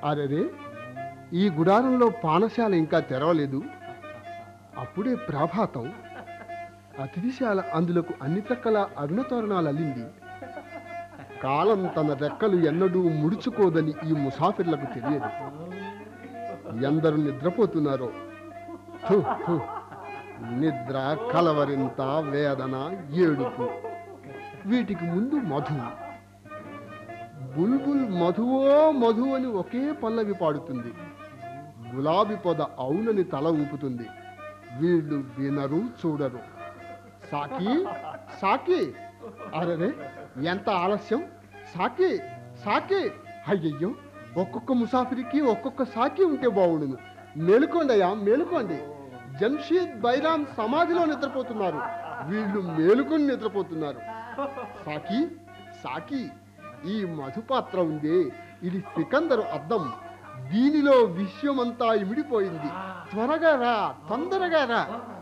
అరెరే ఈ గుడారంలో పానశాల ఇంకా తెరవలేదు అప్పుడే ప్రభాతం అతిథిశాల అందులకు అన్ని ప్రక్కల అరుణతోరణాలు అల్లింది కాలం తన రెక్కలు ఎన్నడూ ముడుచుకోదని ఈ ముసాఫిర్లకు తెలియదు ఎందరు నిద్రపోతున్నారో థు, థు. నిద్ర కలవరింత వేదన ఏడుపు వీటికి ముందు మధు బుల్బుల్ మధువో మధు అని ఒకే పల్లవి పాడుతుంది గులాబీ పొద అవునని తల ఊపుతుంది వీళ్ళు వినరు చూడరు సాకి సాకి అరే ఎంత ఆలస్యం సాకి సాకి అయ్యయ్యో ఒక్కొక్క ముసాఫిరికి ఒక్కొక్క సాకి ఉంటే బాగుండును మేలుకోండి అయ్యా మేలుకోండి జంషీద్ బైరామ్ సమాధిలో నిద్రపోతున్నారు వీళ్ళు మేలుకొని నిద్రపోతున్నారు సాకి సాకి ఈ మధుపాత్ర ఉందే ఇది సికందరు అద్దం దీనిలో విశ్వమంతా ఇమిడిపోయింది త్వరగా రా తొందరగా రా